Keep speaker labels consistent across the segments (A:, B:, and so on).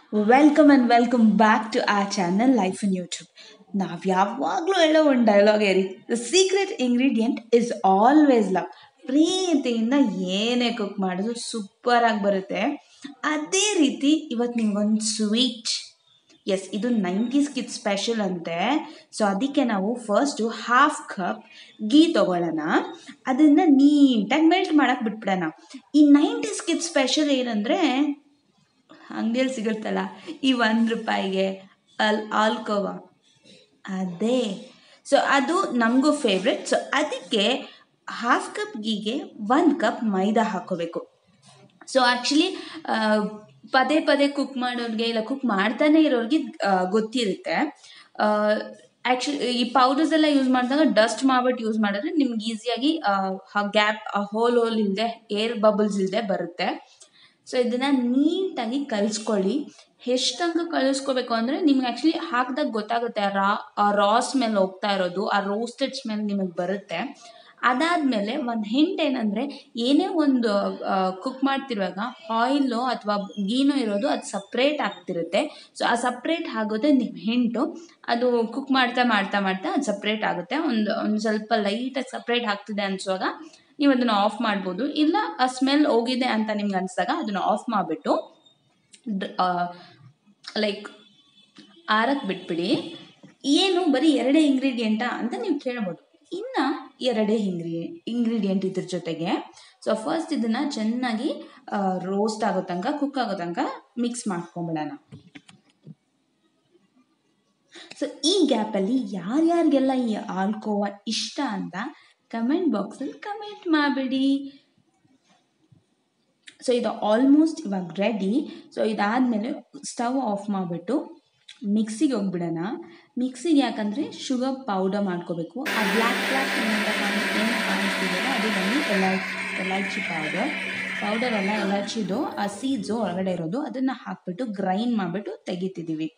A: welcome and welcome back to a channel life in YouTube ನಾವು ಯಾವಾಗಲೂ ಹೇಳೋ ಒಂದು ಡೈಲಾಗೇ ರೀ the secret ingredient is always love ಪ್ರೀತಿಯಿಂದ ಏನೇ ಕುಕ್ ಮಾಡಿದ್ರು ಸೂಪರಾಗಿ ಬರುತ್ತೆ ಅದೇ ರೀತಿ ಇವತ್ತು ನಿಮ್ಗೊಂದು ಸ್ವೀಟ್ ಎಸ್ ಇದು ನೈಂಟೀಸ್ ಕಿಡ್ ಸ್ಪೆಷಲ್ ಅಂತೆ ಸೊ ಅದಕ್ಕೆ ನಾವು ಫಸ್ಟು ಹಾಫ್ ಕಪ್ ಗೀ ತೊಗೊಳ್ಳೋಣ ಅದನ್ನು ನೀಟಾಗಿ ಮೆಲ್ಟ್ ಮಾಡೋಕೆ ಬಿಟ್ಬಿಡೋಣ ಈ ನೈಂಟೀಸ್ ಕಿಡ್ ಸ್ಪೆಷಲ್ ಏನಂದರೆ ಅಂಗಡಿಯಲ್ಲಿ ಸಿಗುತ್ತಲ್ಲ ಈ ಒಂದು ರೂಪಾಯಿಗೆ ಅಲ್ ಆಲ್ಕೋವಾ ಅದೇ ಸೊ ಅದು ನಮಗೂ ಫೇವ್ರೆಟ್ ಸೊ ಅದಕ್ಕೆ ಹಾಫ್ ಕಪ್ ಗೀಗೆ ಒಂದು ಕಪ್ ಮೈದಾ ಹಾಕೋಬೇಕು ಸೊ ಆ್ಯಕ್ಚುಲಿ ಪದೇ ಪದೇ ಕುಕ್ ಮಾಡೋರಿಗೆ ಇಲ್ಲ ಕುಕ್ ಮಾಡ್ತಾನೆ ಇರೋರಿಗೆ ಗೊತ್ತಿರುತ್ತೆ ಆ್ಯಕ್ಚುಲಿ ಈ ಪೌಡರ್ಸ್ ಎಲ್ಲ ಯೂಸ್ ಮಾಡಿದಾಗ ಡಸ್ಟ್ ಮಾಡ್ಬಿಟ್ಟು ಯೂಸ್ ಮಾಡಿದ್ರೆ ನಿಮ್ಗೆ ಈಸಿಯಾಗಿ ಗ್ಯಾಪ್ ಹೋಲ್ ಹೋಲ್ ಇಲ್ಲದೆ ಏರ್ ಬಬಲ್ಸ್ ಇಲ್ಲದೆ ಬರುತ್ತೆ ಸೊ ಇದನ್ನು ನೀಟಾಗಿ ಕಲಿಸ್ಕೊಳ್ಳಿ ಎಷ್ಟು ತನಕ ಕಲಿಸ್ಕೋಬೇಕು ಅಂದರೆ ನಿಮ್ಗೆ ಆ್ಯಕ್ಚುಲಿ ಹಾಕಿದಾಗ ಗೊತ್ತಾಗುತ್ತೆ ಆ ರಾ ಆ ರಾ ಸ್ಮೆಲ್ ಹೋಗ್ತಾ ಇರೋದು ಆ ರೋಸ್ಟೆಡ್ ಸ್ಮೆಲ್ ನಿಮಗೆ ಬರುತ್ತೆ ಅದಾದಮೇಲೆ ಒಂದು ಹಿಂಟ್ ಏನಂದರೆ ಏನೇ ಒಂದು ಕುಕ್ ಮಾಡ್ತಿರುವಾಗ ಆಯಿಲು ಅಥವಾ ಗೀನೋ ಇರೋದು ಅದು ಸಪ್ರೇಟ್ ಆಗ್ತಿರುತ್ತೆ ಸೊ ಆ ಸಪ್ರೇಟ್ ಆಗೋದೇ ನಿಮ್ಮ ಹಿಂಟು ಅದು ಕುಕ್ ಮಾಡ್ತಾ ಮಾಡ್ತಾ ಮಾಡ್ತಾ ಅದು ಸಪ್ರೇಟ್ ಆಗುತ್ತೆ ಒಂದು ಒಂದು ಸ್ವಲ್ಪ ಲೈಟಾಗಿ ಸಪ್ರೇಟ್ ಆಗ್ತಿದೆ ಅನಿಸುವಾಗ ನೀವು ಅದನ್ನು ಆಫ್ ಮಾಡ್ಬೋದು ಇಲ್ಲ ಆ ಸ್ಮೆಲ್ ಹೋಗಿದೆ ಅಂತ ನಿಮ್ಗೆ ಅನಿಸಿದಾಗ ಅದನ್ನು ಆಫ್ ಮಾಡಿಬಿಟ್ಟು ಲೈಕ್ ಆರಕ್ಕೆ ಬಿಟ್ಬಿಡಿ ಏನು ಬರೀ ಎರಡೇ ಇಂಗ್ರೀಡಿಯೆಂಟಾ ಅಂತ ನೀವು ಕೇಳ್ಬೋದು ಇನ್ನು ಎರಡೇ ಇಂಗ್ರೀ ಇಂಗ್ರೀಡಿಯೆಂಟ್ ಇದ್ರ ಜೊತೆಗೆ ಸೊ ಫಸ್ಟ್ ಇದನ್ನು ಚೆನ್ನಾಗಿ ರೋಸ್ಟ್ ಆಗೋ ತನಕ ಕುಕ್ ಆಗೋ ತನಕ ಮಿಕ್ಸ್ ಮಾಡ್ಕೊಂಬಿಡೋಣ ಸೊ ಈ ಗ್ಯಾಪಲ್ಲಿ ಯಾರ್ಯಾರಿಗೆಲ್ಲ ಈ ಆಲ್ಕೋವಾ ಇಷ್ಟ ಅಂತ ಕಮೆಂಟ್ ಬಾಕ್ಸಲ್ಲಿ ಕಮೆಂಟ್ ಮಾಡಿಬಿಡಿ ಸೊ ಇದು ಆಲ್ಮೋಸ್ಟ್ ಇವಾಗ ರೆಡಿ ಸೊ ಇದಾದಮೇಲೆ ಸ್ಟವ್ ಆಫ್ ಮಾಡಿಬಿಟ್ಟು ಮಿಕ್ಸಿಗೆ ಹೋಗ್ಬಿಡೋಣ ಮಿಕ್ಸಿಗೆ ಯಾಕಂದರೆ ಶುಗರ್ ಪೌಡರ್ ಮಾಡ್ಕೋಬೇಕು ಆ ಬ್ಲ್ಯಾಕ್ ಬ್ಲ್ಯಾಕ್ ಏನು ಕಾಣಿಸ್ತಿದೆಯಲ್ಲ ಅದು ಬಂದು ಎಲಾಚ್ ಎಲಾಚಿ ಪೌಡರ್ ಪೌಡರ್ ಎಲ್ಲ ಎಲಾಚಿದು ಆ ಸೀಡ್ಸು ಹೊರಗಡೆ ಇರೋದು ಅದನ್ನು ಹಾಕ್ಬಿಟ್ಟು ಗ್ರೈಂಡ್ ಮಾಡಿಬಿಟ್ಟು ತೆಗಿತಿದ್ದೀವಿ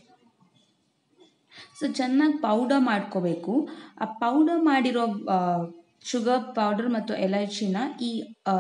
A: ಸೊ ಚೆನ್ನಾಗಿ ಪೌಡರ್ ಮಾಡ್ಕೋಬೇಕು ಆ ಪೌಡರ್ ಮಾಡಿರೋ ಶುಗರ್ ಪೌಡರ್ ಮತ್ತು ಎಲೈಚಿನ ಈ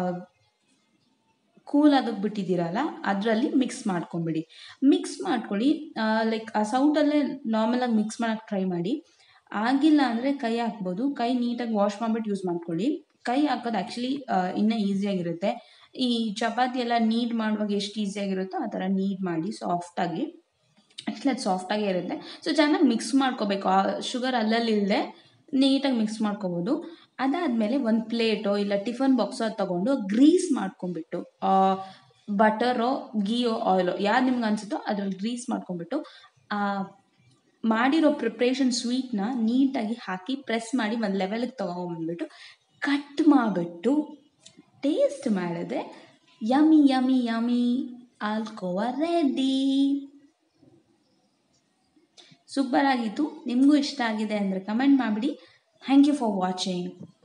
A: ಕೂಲ್ ಆಗಕ್ಕೆ ಬಿಟ್ಟಿದ್ದೀರಲ್ಲ ಅದರಲ್ಲಿ ಮಿಕ್ಸ್ ಮಾಡ್ಕೊಂಬಿಡಿ ಮಿಕ್ಸ್ ಮಾಡ್ಕೊಳ್ಳಿ ಲೈಕ್ ಆ ಸೌಟಲ್ಲೇ ನಾರ್ಮಲಾಗಿ ಮಿಕ್ಸ್ ಮಾಡೋಕ್ಕೆ ಟ್ರೈ ಮಾಡಿ ಆಗಿಲ್ಲ ಅಂದರೆ ಕೈ ಹಾಕ್ಬೋದು ಕೈ ನೀಟಾಗಿ ವಾಶ್ ಮಾಡಿಬಿಟ್ಟು ಯೂಸ್ ಮಾಡ್ಕೊಳ್ಳಿ ಕೈ ಹಾಕೋದು ಆ್ಯಕ್ಚುಲಿ ಇನ್ನೂ ಈಸಿಯಾಗಿರುತ್ತೆ ಈ ಚಪಾತಿ ಎಲ್ಲ ನೀಡ್ ಮಾಡುವಾಗ ಎಷ್ಟು ಈಸಿಯಾಗಿರುತ್ತೋ ಆ ಥರ ನೀಡ್ ಮಾಡಿ ಸಾಫ್ಟಾಗಿ ಆ್ಯಕ್ಚುಲಿ ಅದು ಸಾಫ್ಟಾಗೇ ಇರುತ್ತೆ ಸೊ ಚೆನ್ನಾಗಿ ಮಿಕ್ಸ್ ಮಾಡ್ಕೋಬೇಕು ಆ ಶುಗರ್ ಅಲ್ಲಲ್ಲಿ ಇಲ್ಲದೆ ನೀಟಾಗಿ ಮಿಕ್ಸ್ ಮಾಡ್ಕೋಬೋದು ಅದಾದಮೇಲೆ ಒಂದು ಪ್ಲೇಟೋ ಇಲ್ಲ ಟಿಫನ್ ಬಾಕ್ಸೋ ಅದು ತೊಗೊಂಡು ಗ್ರೀಸ್ ಮಾಡ್ಕೊಂಬಿಟ್ಟು ಬಟರೋ ಗೀಯೋ ಆಯಿಲೋ ಯಾರು ನಿಮ್ಗೆ ಅನಿಸುತ್ತೋ ಅದ್ರಲ್ಲಿ ಗ್ರೀಸ್ ಮಾಡ್ಕೊಂಬಿಟ್ಟು ಮಾಡಿರೋ ಪ್ರಿಪ್ರೇಷನ್ ಸ್ವೀಟ್ನ ನೀಟಾಗಿ ಹಾಕಿ ಪ್ರೆಸ್ ಮಾಡಿ ಒಂದು ಲೆವೆಲ್ಗೆ ತೊಗೊಂಬಂದ್ಬಿಟ್ಟು ಕಟ್ ಮಾಡಿಬಿಟ್ಟು ಟೇಸ್ಟ್ ಮಾಡಿದ್ರೆ yummy yummy yummy alkova ready super ಆಗಿತ್ತು ನಿಮಗೂ ಇಷ್ಟ ಆಗಿದೆ ಅಂದರೆ ಕಮೆಂಟ್ ಮಾಡಿಬಿಡಿ ಥ್ಯಾಂಕ್ ಯು ಫಾರ್ ವಾಚಿಂಗ್